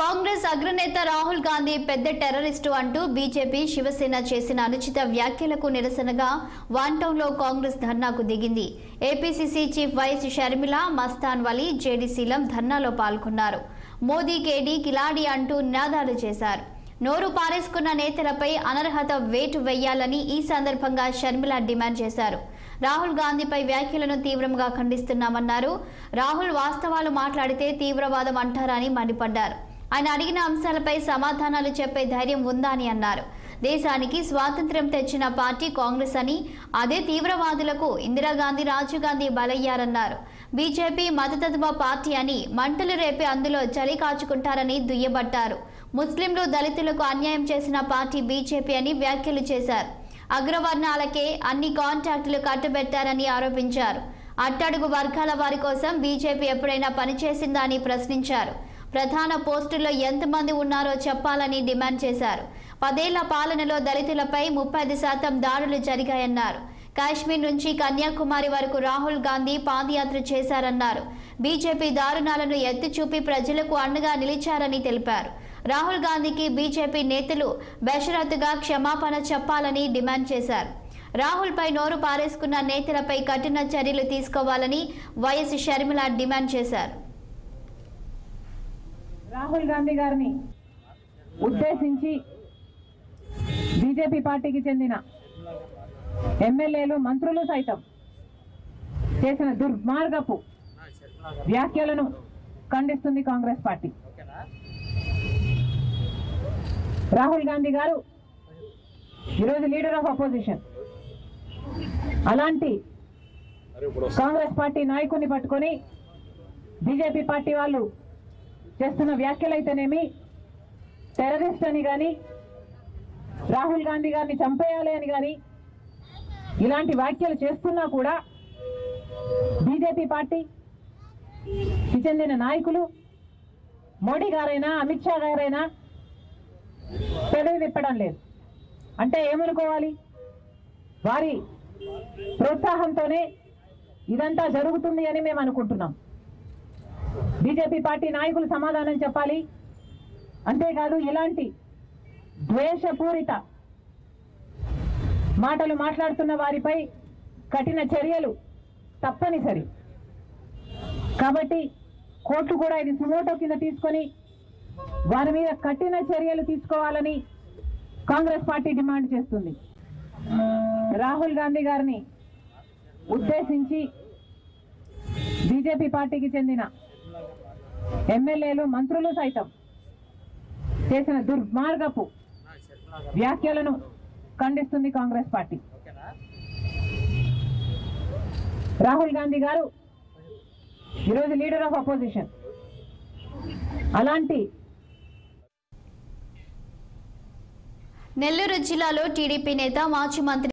కాంగ్రెస్ అగ్రనేత రాహుల్ గాంధీ పెద్ద టెర్రరిస్టు అంటూ బీజేపీ శివసేన చేసిన అనుచిత వ్యాఖ్యలకు నిరసనగా వన్ టౌన్లో కాంగ్రెస్ ధర్నాకు దిగింది ఏపీసీసీ చీఫ్ వైఎస్ షర్మిల మస్తాన్ వలీ జేడీసీలం ధర్నాలో పాల్గొన్నారు మోదీ కేడీ కిలాడి అంటూ నినాదాలు చేశారు నోరు పారేసుకున్న నేతలపై అనర్హత వేటు వేయాలని ఈ సందర్భంగా షర్మిల డిమాండ్ చేశారు రాహుల్ గాంధీపై వ్యాఖ్యలను తీవ్రంగా ఖండిస్తున్నామన్నారు రాహుల్ వాస్తవాలు మాట్లాడితే తీవ్రవాదం అంటారని మండిపడ్డారు ఆయన అడిగిన అంశాలపై సమాధానాలు చెప్పే ధైర్యం ఉందా అని అన్నారు దేశానికి స్వాతంత్ర్యం తెచ్చిన పార్టీ కాంగ్రెస్ అని అదే తీవ్రవాదులకు ఇందిరాగాంధీ రాజీవ్ గాంధీ బలయ్యారన్నారు బీజేపీ మతతత్వ పార్టీ అని మంటలు రేపి అందులో చలి కాచుకుంటారని దుయ్యబట్టారు ముస్లింలు దళితులకు అన్యాయం చేసిన పార్టీ బీజేపీ అని వ్యాఖ్యలు చేశారు అగ్రవర్ణాలకే అన్ని కాంట్రాక్టులు కట్టబెట్టారని ఆరోపించారు అట్టడుగు వర్గాల వారి కోసం బీజేపీ ఎప్పుడైనా పనిచేసిందా అని ప్రశ్నించారు ప్రధాన పోస్టుల్లో ఎంతమంది ఉన్నారో చెప్పాలని డిమాండ్ చేశారు పదేళ్ల పాలనలో దళితులపై ముప్పై శాతం దాడులు జరిగాయన్నారు కాశ్మీర్ నుంచి కన్యాకుమారి వరకు రాహుల్ గాంధీ పాదయాత్ర చేశారన్నారు బీజేపీ దారుణాలను ఎత్తి చూపి ప్రజలకు అండగా నిలిచారని తెలిపారు రాహుల్ గాంధీకి బీజేపీ నేతలు బెషరతుగా క్షమాపణ చెప్పాలని డిమాండ్ చేశారు రాహుల్పై నోరు పారేసుకున్న నేతలపై కఠిన చర్యలు తీసుకోవాలని వైఎస్ షర్మిల డిమాండ్ చేశారు రాహుల్ గాంధీ గారిని ఉద్దేశించి బీజేపీ పార్టీకి చెందిన ఎమ్మెల్యేలు మంత్రులు సైతం చేసిన దుర్మార్గపు వ్యాఖ్యలను ఖండిస్తుంది కాంగ్రెస్ పార్టీ రాహుల్ గాంధీ గారు ఈరోజు లీడర్ ఆఫ్ అపోజిషన్ అలాంటి కాంగ్రెస్ పార్టీ నాయకుడిని పట్టుకొని బీజేపీ పార్టీ వాళ్ళు చేస్తున్న వ్యాఖ్యలైతేనేమి టెర్రరిస్ట్ అని కానీ రాహుల్ గాంధీ గారిని చంపేయాలి అని కానీ ఇలాంటి వ్యాఖ్యలు చేస్తున్నా కూడా బీజేపీ పార్టీ కి చెందిన నాయకులు మోడీ గారైనా అమిత్ షా గారైనా పెదవి విప్పడం లేదు అంటే ఏమనుకోవాలి వారి ప్రోత్సాహంతోనే ఇదంతా జరుగుతుంది అని మేము అనుకుంటున్నాం బీజేపీ పార్టీ నాయకులు సమాధానం చెప్పాలి అంతేకాదు ఇలాంటి ద్వేషపూరిత మాటలు మాట్లాడుతున్న వారిపై కఠిన చర్యలు తప్పనిసరి కాబట్టి కోర్టు కూడా ఇది సుమోటో కింద తీసుకొని వారి మీద కఠిన చర్యలు తీసుకోవాలని కాంగ్రెస్ పార్టీ డిమాండ్ చేస్తుంది రాహుల్ గాంధీ గారిని ఉద్దేశించి బీజేపీ పార్టీకి చెందిన ఎమ్మెల్యేలు మంత్రులు సైతం చేసిన దుర్మార్గపు వ్యాఖ్యలను ఖండిస్తుంది కాంగ్రెస్ పార్టీ రాహుల్ గాంధీ గారు ఈరోజు లీడర్ ఆఫ్ అపోజిషన్ అలాంటి నెల్లూరు జిల్లాలో టీడీపీ నేత మాజీ మంత్రి